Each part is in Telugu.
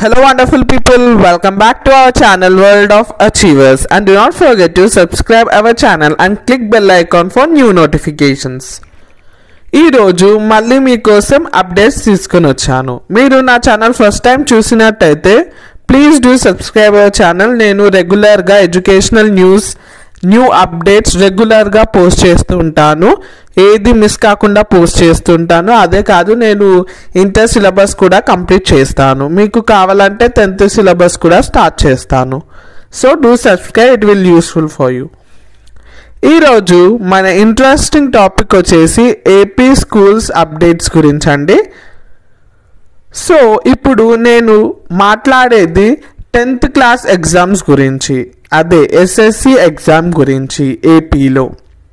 Hello, wonderful people. Welcome back to our channel, World of Achievers. And do not forget to subscribe our channel and click bell icon for new notifications. ఈరోజు మళ్ళీ మీకోసం అప్డేట్స్ తీసుకొని వచ్చాను మీరు నా ఛానల్ ఫస్ట్ టైం చూసినట్టయితే please do subscribe our channel నేను రెగ్యులర్గా ఎడ్యుకేషనల్ న్యూస్ న్యూ అప్డేట్స్ రెగ్యులర్గా పోస్ట్ చేస్తూ ఉంటాను ఏది మిస్ కాకుండా పోస్ట్ చేస్తుంటాను అదే కాదు నేను ఇంటర్ సిలబస్ కూడా కంప్లీట్ చేస్తాను మీకు కావాలంటే టెన్త్ సిలబస్ కూడా స్టార్ట్ చేస్తాను so do subscribe it will useful for you ఈరోజు మన ఇంట్రెస్టింగ్ టాపిక్ వచ్చేసి ఏపీ స్కూల్స్ అప్డేట్స్ గురించి అండి సో ఇప్పుడు నేను మాట్లాడేది టెన్త్ క్లాస్ ఎగ్జామ్స్ గురించి అదే ఎస్ఎస్సి ఎగ్జామ్ గురించి ఏపీలో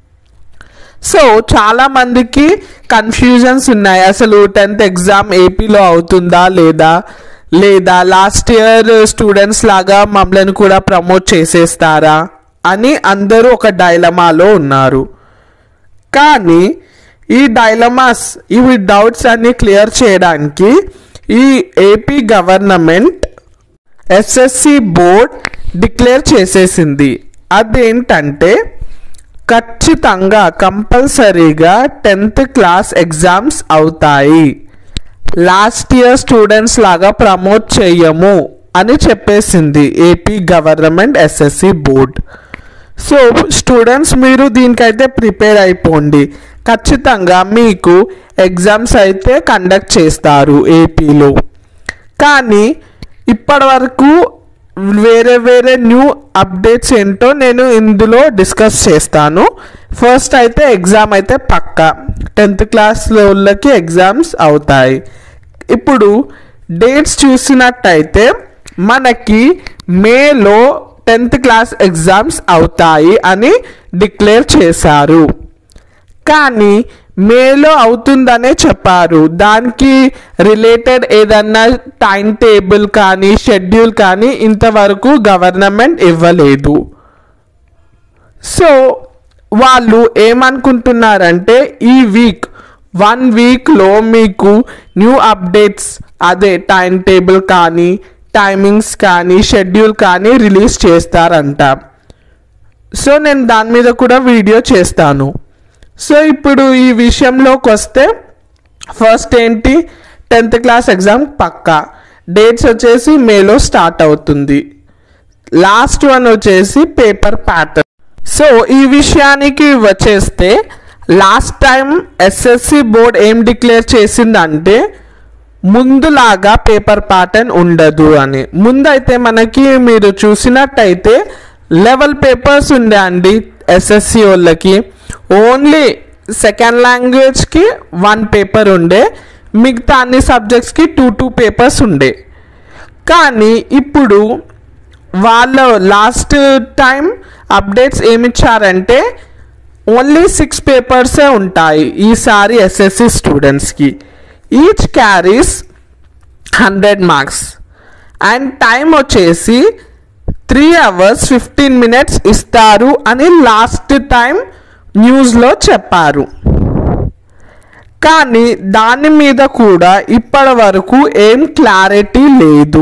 సో చాలా మందికి కన్ఫ్యూజన్స్ ఉన్నాయి అసలు టెన్త్ ఎగ్జామ్ ఏపీలో అవుతుందా లేదా లేదా లాస్ట్ ఇయర్ స్టూడెంట్స్ లాగా మమ్మల్ని కూడా ప్రమోట్ చేసేస్తారా అని అందరూ ఒక డైలమాలో ఉన్నారు కానీ ఈ డైలమాస్ ఇవి డౌట్స్ అన్ని క్లియర్ చేయడానికి ఈ AP government SSC board declare చేసేసింది అదేంటంటే ఖచ్చితంగా కంపల్సరీగా టెన్త్ క్లాస్ ఎగ్జామ్స్ అవుతాయి లాస్ట్ ఇయర్ స్టూడెంట్స్ లాగా ప్రమోట్ చేయము అని చెప్పేసింది AP government SSC board so students మీరు దీనికైతే ప్రిపేర్ అయిపోండి ఖచ్చితంగా మీకు ఎగ్జామ్స్ అయితే కండక్ట్ చేస్తారు ఏపీలో కానీ ఇప్పటి వరకు వేరే వేరే న్యూ అప్డేట్స్ ఏంటో నేను ఇందులో డిస్కస్ చేస్తాను ఫస్ట్ అయితే ఎగ్జామ్ అయితే పక్కా టెన్త్ క్లాస్ వాళ్ళకి ఎగ్జామ్స్ అవుతాయి ఇప్పుడు డేట్స్ చూసినట్టయితే మనకి మేలో టెన్త్ క్లాస్ ఎగ్జామ్స్ అవుతాయి అని డిక్లేర్ చేశారు కానీ మేలో అవుతుందనే చెప్పారు దానికి రిలేటెడ్ ఏదన్నా టైం టేబుల్ కానీ షెడ్యూల్ కానీ ఇంతవరకు గవర్నమెంట్ ఇవ్వలేదు సో వాళ్ళు ఏమనుకుంటున్నారంటే ఈ వీక్ వన్ వీక్లో మీకు న్యూ అప్డేట్స్ అదే టైం టేబుల్ కానీ టైమింగ్స్ కానీ షెడ్యూల్ కానీ రిలీజ్ చేస్తారంట సో నేను దాని మీద కూడా వీడియో చేస్తాను సో ఇప్పుడు ఈ విషయంలోకి వస్తే ఫస్ట్ ఏంటి టెన్త్ క్లాస్ ఎగ్జామ్ పక్కా డేట్స్ వచ్చేసి మేలో స్టార్ట్ అవుతుంది లాస్ట్ వన్ వచ్చేసి పేపర్ ప్యాటర్న్ సో ఈ విషయానికి వచ్చేస్తే లాస్ట్ టైం ఎస్ఎస్సి బోర్డ్ ఏం డిక్లేర్ చేసిందంటే ముందులాగా పేపర్ ప్యాటర్న్ ఉండదు అని ముందైతే మనకి మీరు చూసినట్టయితే లెవెల్ పేపర్స్ ఉండే అండి ఎస్ఎస్సి వాళ్ళకి ఓన్లీ సెకండ్ లాంగ్వేజ్కి వన్ పేపర్ ఉండే మిగతా అన్ని సబ్జెక్ట్స్కి టూ టూ పేపర్స్ ఉండే కానీ ఇప్పుడు వాళ్ళ లాస్ట్ టైం అప్డేట్స్ ఏమిచ్చారంటే ఓన్లీ సిక్స్ పేపర్సే ఉంటాయి ఈసారి ఎస్ఎస్సి స్టూడెంట్స్కి each carries hundred marks and time వచ్చేసి త్రీ అవర్స్ ఫిఫ్టీన్ మినిట్స్ ఇస్తారు అని లాస్ట్ టైం న్యూస్లో చెప్పారు కానీ దాని మీద కూడా ఇప్పటి వరకు ఏం క్లారిటీ లేదు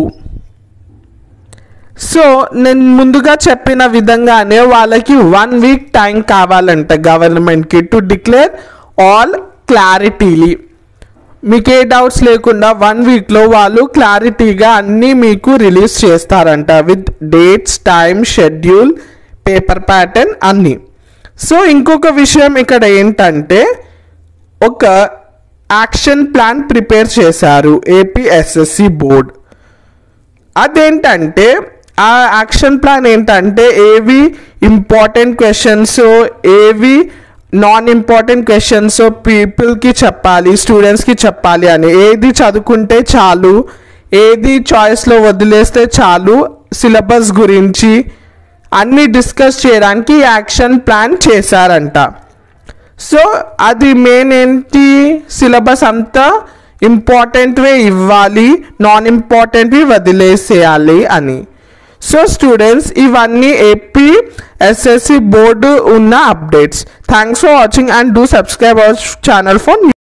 సో నేను ముందుగా చెప్పిన విధంగానే వాళ్ళకి వన్ వీక్ టైం కావాలంట గవర్నమెంట్కి టు డిక్లేర్ ఆల్ క్లారిటీలీ మీకు ఏ డౌట్స్ లేకుండా వన్ వీక్లో వాళ్ళు క్లారిటీగా అన్నీ మీకు రిలీజ్ చేస్తారంట with dates time schedule paper pattern అన్నీ సో ఇంకొక విషయం ఇక్కడ ఏంటంటే ఒక యాక్షన్ ప్లాన్ ప్రిపేర్ చేశారు ఏపీఎస్ఎస్సి బోర్డ్ అదేంటంటే ఆ యాక్షన్ ప్లాన్ ఏంటంటే ఏవి ఇంపార్టెంట్ క్వశ్చన్స్ ఏవి నాన్ ఇంపార్టెంట్ క్వశ్చన్స్ పీపుల్కి చెప్పాలి స్టూడెంట్స్కి చెప్పాలి అని ఏది చదువుకుంటే చాలు ఏది చాయిస్లో వదిలేస్తే చాలు సిలబస్ గురించి అన్నీ డిస్కస్ చేయడానికి యాక్షన్ ప్లాన్ చేశారంట సో అది మెయిన్ ఏంటి సిలబస్ అంతా ఇంపార్టెంట్వే ఇవ్వాలి నాన్ ఇంపార్టెంట్వి వదిలేసేయాలి అని సో స్టూడెంట్స్ ఇవన్నీ ఏపీ ఎస్ఎస్సి బోర్డు ఉన్న updates thanks for watching and do subscribe our channel for